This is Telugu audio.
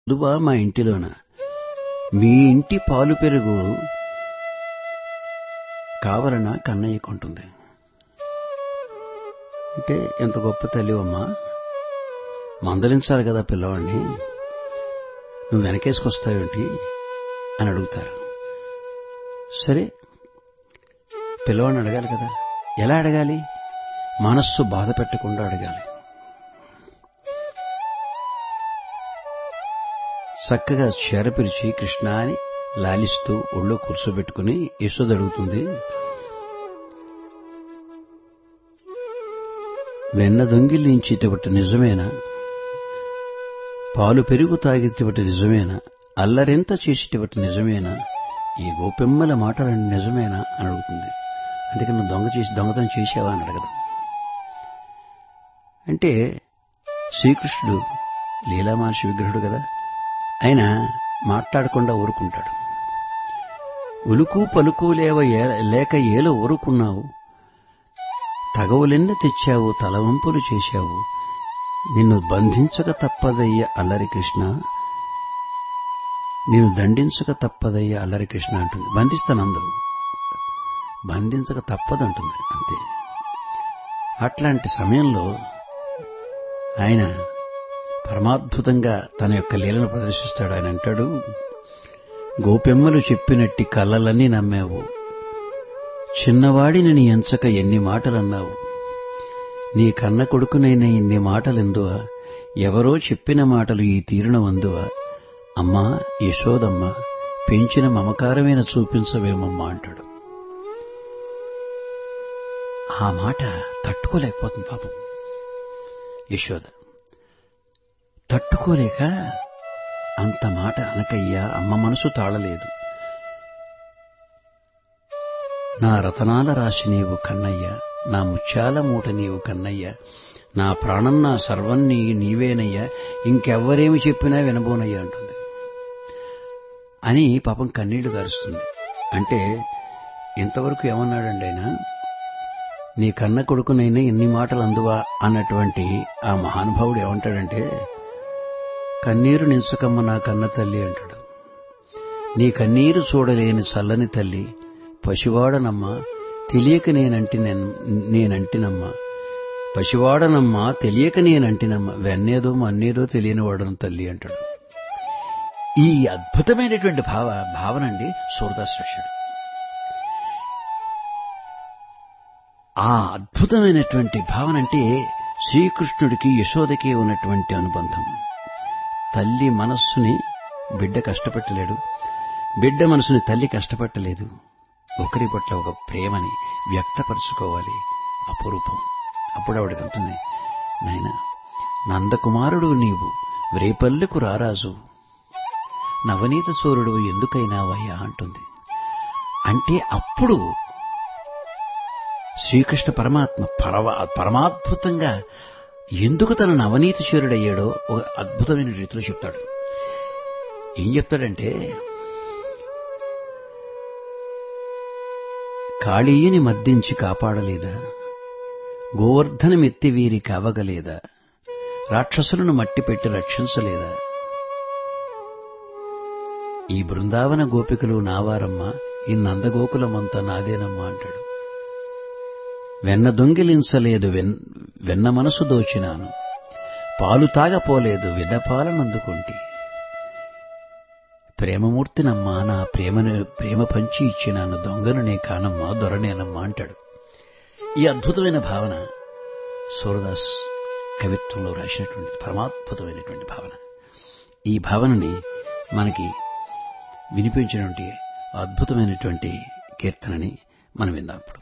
దుబా మా ఇంటిలోన మీ ఇంటి పాలు పెరుగు కావలన కన్నయ్య కొంటుంది అంటే ఎంత గొప్ప తల్లివమ్మా మందలించాలి కదా పిల్లవాడిని నువ్వు వెనకేసుకొస్తావేంటి అని అడుగుతారు సరే పిల్లవాడిని అడగాలి కదా ఎలా అడగాలి మనస్సు బాధ పెట్టకుండా అడగాలి చక్కగా చేరపిలిచి కృష్ణ అని లాలిస్తూ ఒళ్ళో కూర్చోబెట్టుకుని యశోద అడుగుతుంది వెన్న దొంగిలించేటబట్టి నిజమేనా పాలు పెరుగు తాగేటబట్టి నిజమేనా అల్లరెంత చేసేటబట్టి నిజమేనా ఈ గోపెమ్మల మాటలన్నీ నిజమేనా అని అడుగుతుంది అందుకని నువ్వు దొంగ చేసి దొంగతనం చేసావా అని అడగదు అంటే శ్రీకృష్ణుడు లీలామానుషి విగ్రహుడు కదా ఆయన మాట్లాడకుండా ఊరుకుంటాడు ఉలుకు పలుకు లేవ లేక ఏలో ఊరుకున్నావు తగవులెన్న తెచ్చావు తలవంపులు చేశావు నిన్ను బంధించక తప్పదయ్య అల్లరి కృష్ణ నిన్ను దండించక తప్పదయ్య అల్లరి కృష్ణ అంటుంది బంధిస్తానందు బంధించక తప్పదంటుంది అంతే అట్లాంటి సమయంలో ఆయన పరమాద్భుతంగా తన యొక్క లీలను ప్రదర్శిస్తాడు ఆయన అంటాడు గోపెమ్మలు చెప్పినట్టి కళ్ళలన్నీ నమ్మావు చిన్నవాడిని నీ ఎంచక ఎన్ని మాటలన్నావు నీ కన్న కొడుకునైన ఇన్ని మాటలెందువా ఎవరో చెప్పిన మాటలు ఈ తీరున వందువా అమ్మా యశోదమ్మ పెంచిన మమకారమైన చూపించవేమమ్మా అంటాడు ఆ మాట తట్టుకోలేకపోతుంది పాపం యశోద తట్టుకోలేక అంత మాట అనకయ్యా అమ్మ మనసు తాళలేదు నా రతనాల రాశి నీవు కన్నయ్య నా ముత్యాల మూట నీవు కన్నయ్య నా ప్రాణం నా సర్వం నీ నీవేనయ్యా ఇంకెవ్వరేమి చెప్పినా వినబోనయ్యా అంటుంది అని పాపం కన్నీళ్లు గారుస్తుంది అంటే ఇంతవరకు ఏమన్నాడండి ఆయన నీ కన్న కొడుకునైనా ఎన్ని మాటలు అందువా అన్నటువంటి ఆ మహానుభావుడు ఏమంటాడంటే కన్నీరు నించకమ్మ నా కన్న తల్లి అంటాడు నీ కన్నీరు చూడలేని చల్లని తల్లి పసివాడనమ్మా తెలియక నేనంటి నేనంటినమ్మా పసివాడనమ్మా తెలియక నేనంటినమ్మా వెన్నేదో మన్నేదో తెలియని వాడను తల్లి అంటాడు ఈ అద్భుతమైనటువంటి భావ భావన అండి సూరదాశ్రేష్ఠుడు ఆ అద్భుతమైనటువంటి భావన అంటే శ్రీకృష్ణుడికి యశోదకి ఉన్నటువంటి అనుబంధం తల్లి మనస్సుని బిడ్డ కష్టపెట్టలేడు బిడ్డ మనసుని తల్లి కష్టపెట్టలేదు ఒకరి పట్ల ఒక ప్రేమని వ్యక్తపరచుకోవాలి అపురూపం అప్పుడు ఆవిడకి అంటుంది నాయన నందకుమారుడు నీవు రేపల్లెకు రారాజు నవనీత చోరుడు ఎందుకైనావయ్యా అంటుంది అంటే అప్పుడు శ్రీకృష్ణ పరమాత్మ పరవ పరమాద్భుతంగా ఎందుకు తన నవనీత చోరుడయ్యాడో ఒక అద్భుతమైన రీతిలో చెప్తాడు ఏం చెప్తాడంటే కాళీయని మర్దించి కాపాడలేదా గోవర్ధనమెత్తి వీరి కావగలేదా రాక్షసులను మట్టిపెట్టి రక్షించలేదా ఈ బృందావన గోపికలు నావారమ్మ ఈ నందగోకులమంతా నాదేనమ్మా అంటాడు వెన్న దొంగిలించలేదు వెన్న మనసు దోచినాను పాలు తాగపోలేదు విడపాలనందుకుంటి ప్రేమమూర్తినమ్మా నా ప్రేమను ప్రేమ పంచి ఇచ్చినాను దొంగను నే కానమ్మా దొరనేనమ్మా అంటాడు ఈ అద్భుతమైన భావన సూరదాస్ కవిత్వంలో రాసినటువంటి పరమాద్భుతమైనటువంటి భావన ఈ భావనని మనకి వినిపించినటువంటి అద్భుతమైనటువంటి కీర్తనని మనం విందాం ఇప్పుడు